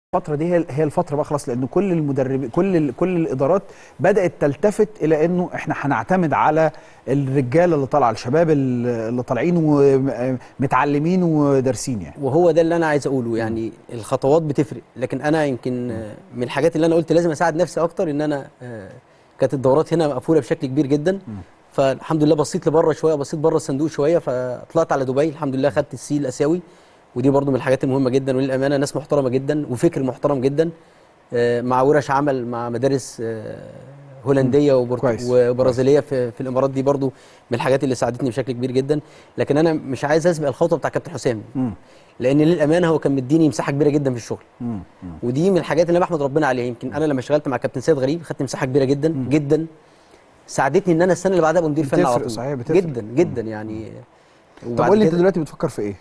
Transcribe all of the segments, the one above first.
الفترة دي هي هي الفترة بقى خلاص لأن كل المدربين كل ال- كل الإدارات بدأت تلتفت إلى إنه إحنا هنعتمد على الرجالة اللي طالعة الشباب ال- اللي طالعين ومتعلمين ودارسين يعني وهو ده اللي انا عايز اقوله يعني الخطوات بتفرق لكن انا يمكن آه، من الحاجات اللي انا قلت لازم اساعد نفسي اكتر ان انا آه، كانت الدورات هنا مقفوله بشكل كبير جدا فالحمد لله بصيت لبره شويه بصيت بره الصندوق شويه فطلعت على دبي الحمد لله خدت السي الاسيوي ودي برضو من الحاجات المهمه جدا وللامانه ناس محترمه جدا وفكر محترم جدا آه، مع ورش عمل مع مدارس آه، هولنديه وبرت- كويس. وبرازيليه في, في الامارات دي برضو من الحاجات اللي ساعدتني بشكل كبير جدا لكن انا مش عايز اسبق الخطوه بتاع كابتن حسام مم. لان للامانه هو كان مديني مساحه كبيره جدا في الشغل مم. مم. ودي من الحاجات اللي انا بحمد ربنا عليها يمكن انا لما اشتغلت مع كابتن سيد غريب خدت مساحه كبيره جدا جدا ساعدتني ان انا السنه اللي بعدها ابقى مدير فني على بتفرق طول صحيح، بتفرق. جدا جدا يعني طب وبعد قول لي أنت كده- دلوقتي بتفكر في إيه؟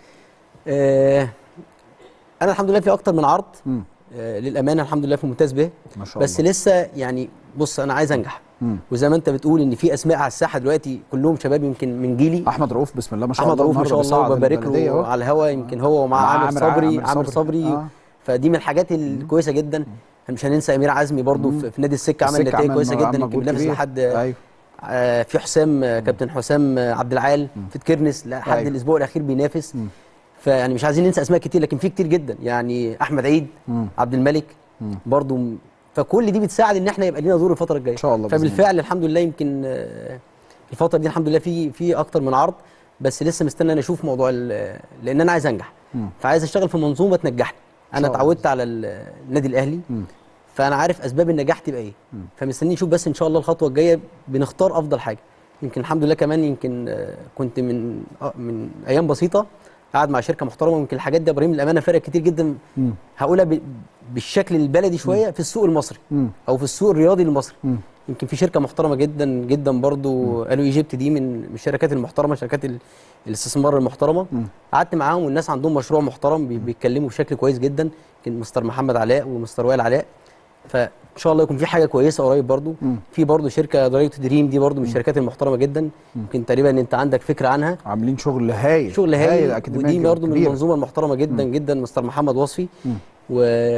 آه انا الحمد لله في اكتر من عرض مم. آه للامانه الحمد لله في ممتاز به ما شاء بس الله لسه يعني بص انا عايز انجح مم. وزي ما انت بتقول ان في اسماء على الساحه دلوقتي كلهم شباب يمكن من جيلي أحمد رؤوف بسم الله ما شاء احمد الله رؤوف ما شاء النهاردة الله بيصعد وببارك البلدية له أهو. على الهوا يمكن هو ومع مع عامر عامر- صبري عامر عامر صبري. صبري آه. فدي من الحاجات الكويسه جدا مش هننسى امير عزمي برضو في في نادي السكه عمل السكة نتائج عمل كويسه جدا مجهود يمكن بينافس كبير. لحد أيوه آه، في حسام آه، كابتن حسام آه، عبد العال في كيرنس لحد أيوة. الاسبوع الاخير بينافس فيعني مش عايزين ننسى اسماء كتير لكن في كتير جدا يعني احمد عيد مم. عبد الملك برضو م- فكل دي بتساعد ان احنا يبقى لينا دور الفتره الجايه إن شاء الله بإذن فبالفعل الحمد لله يمكن آه، الفتره دي الحمد لله في في اكتر من عرض بس لسه مستني انا اشوف موضوع ال- لان انا عايز انجح مم. فعايز اشتغل في منظومه تنجحني انا الله. اتعودت على ال- النادي الاهلي مم. فانا عارف اسباب النجاح تبقى ايه فمستني نشوف بس ان شاء الله الخطوه الجايه بنختار افضل حاجه يمكن الحمد لله كمان يمكن آه، كنت من آه، من ايام بسيطه قاعد مع شركه محترمه ويمكن الحاجات دي يا ابراهيم الامانه فرق كتير جدا مم. هقولها ب- بالشكل البلدي شويه في السوق المصري مم. او في السوق الرياضي المصري مم. يمكن في شركه محترمه جدا جدا برضو قالوا ايجيبت دي من من الشركات المحترمه شركات ال- الاستثمار المحترمه مم. قعدت معاهم والناس عندهم مشروع محترم بي- بيتكلموا بشكل كويس جدا يمكن مستر محمد علاء ومستر وائل علاء فان شاء الله يكون في حاجه كويسه قريب برضو مم. في برضو شركه دايركت دريم دي برضو من الشركات المحترمه جدا يمكن تقريبا انت عندك فكره عنها عاملين شغل هايل شغل هايل أكاديمية ودي برضو من كبيرة. المنظومه المحترمه جدا جدا مستر محمد وصفي مم. و...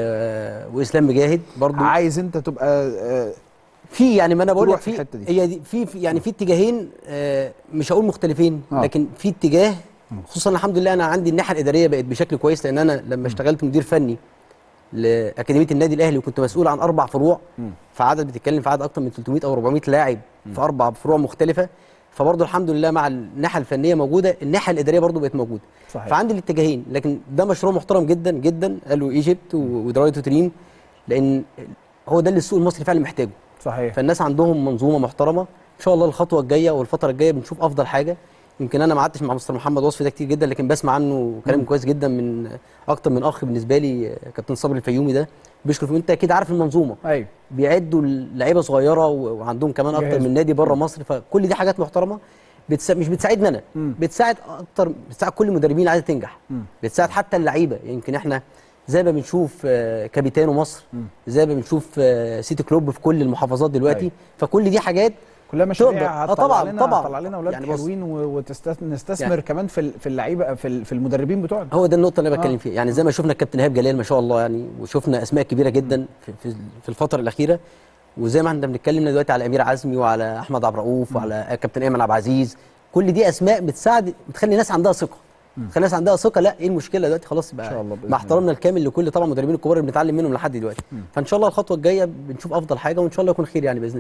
واسلام مجاهد برضو عايز أنت تبقى آه، في يعني ما انا بقول تروح لك في في الحتة دي. هي دي في في- يعني في اتجاهين آه، مش هقول مختلفين آه. لكن في اتجاه خصوصا الحمد لله انا عندي الناحيه الاداريه بقت بشكل كويس لان انا لما اشتغلت مدير فني لاكاديميه النادي الاهلي وكنت مسؤول عن اربع فروع في عدد بتتكلم في عدد اكتر من 300 او 400 لاعب في اربع فروع مختلفه فبرضه الحمد لله مع الناحيه الفنيه موجوده الناحيه الاداريه برضه بقت موجوده صحيح. فعندي الاتجاهين لكن ده مشروع محترم جدا جدا قالوا ايجيبت ودرايتو تريم لان هو ده اللي السوق المصري فعلا محتاجه صحيح فالناس عندهم منظومه محترمه ان شاء الله الخطوه الجايه والفتره الجايه بنشوف افضل حاجه يمكن انا ما قعدتش مع مستر محمد وصفي ده كتير جدا لكن بسمع عنه كلام كويس جدا من اكتر من اخ بالنسبه لي كابتن صبري الفيومي ده بيشكر فيه انت اكيد عارف المنظومه أيوه بيعدوا لعيبه صغيره و- وعندهم كمان اكتر جاهز. من نادي بره مصر فكل دي حاجات محترمه بتسا... مش بتساعدنا انا مم. بتساعد اكتر بتساعد كل المدربين اللي عايزه تنجح مم. بتساعد حتى اللعيبه يمكن احنا زي ما بنشوف آه، كابيتانو مصر زي ما بنشوف آه، سيتي كلوب في كل المحافظات دلوقتي أيوة. فكل دي حاجات كلها تقدر. مشاريع آه هتطلع طبعاً، لنا طبعاً. هتطلع لنا اولاد يعني يعني بص- حلوين ونستثمر يعني- كمان في ال- في اللعيبه في ال- في المدربين بتوعنا هو ده النقطة اللي أنا آه. بتكلم فيها، يعني زي ما شفنا الكابتن إيهاب جلال ما شاء الله يعني وشفنا أسماء كبيرة جدا في, في, في الفترة الأخيرة وزي ما احنا بنتكلم دلوقتي على أمير عزمي وعلى أحمد عبد الرؤوف وعلى كابتن أيمن عبد العزيز كل دي أسماء بتساعد بتخلي الناس عندها ثقة تخلي الناس عندها ثقة لا إيه المشكلة دلوقتي خلاص يبقى إن شاء الله بإذن مع احترامنا الكامل لكل طبعا المدربين الكبار اللي بنتعلم منهم لحد دلوقتي فإن شاء الله الخطوة الجاية بنشوف أفضل حاجة وإن شاء الله يكون خير يعني بإذن الله